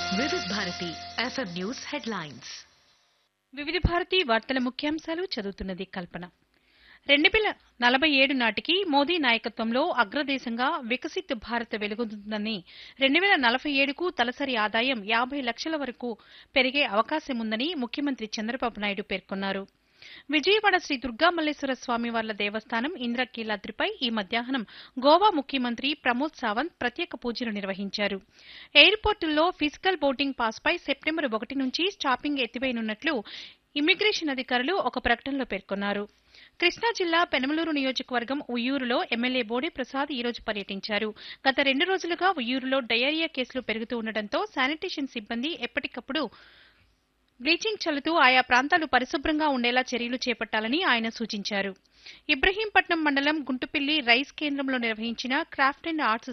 వివిధ Bharati FM news headlines వివిధ భారతి వార్తల ముఖ్యాంశాలు చదువుతున్నది కల్పన రెండు వేల నలభై ఏడు నాటికి మోదీ నాయకత్వంలో అగ్రదేశంగా వికసిత్ భారత్ వెలుగొందుతుందని రెండు వేల నలభై ఏడుకు తలసరి ఆదాయం యాభై లక్షల వరకు పెరిగే అవకాశముందని ముఖ్యమంత్రి చంద్రబాబు నాయుడు పేర్కొన్నారు విజయవాడ శ్రీ దుర్గామల్లేశ్వర స్వామివార్ల దేవస్థానం ఇంద్రకీలాద్రిపై ఈ మధ్యాహ్నం గోవా ముఖ్యమంత్రి ప్రమోద్ సావంత్ ప్రత్యేక పూజలు నిర్వహించారు ఎయిర్పోర్టుల్లో ఫిజికల్ బోర్డింగ్ పాస్పై సెప్టెంబర్ ఒకటి నుంచి స్టాపింగ్ ఎత్తివేయనున్నట్లు ఇమ్మిగ్రేషన్ అధికారులు ఒక ప్రకటనలో పేర్కొన్నారు కృష్ణా జిల్లా పెనమలూరు నియోజకవర్గం ఉయ్యూరులో ఎమ్మెల్యే బోడే ప్రసాద్ ఈ రోజు పర్యటించారు గత రెండు రోజులుగా ఉయ్యూరులో డయేరియా కేసులు పెరుగుతూ ఉండటంతో శానిటేషన్ సిబ్బంది ఎప్పటికప్పుడు బ్లీచింగ్ చల్లుతూ ఆయా ప్రాంతాలు పరిశుభ్రంగా ఉండేలా చర్యలు చేపట్టాలని ఆయన సూచించారు ఇబ్రహీంపట్నం మండలం గుంటుపిల్లి రైస్ కేంద్రంలో నిర్వహించిన క్రాఫ్ట్ అండ్ ఆర్ట్స్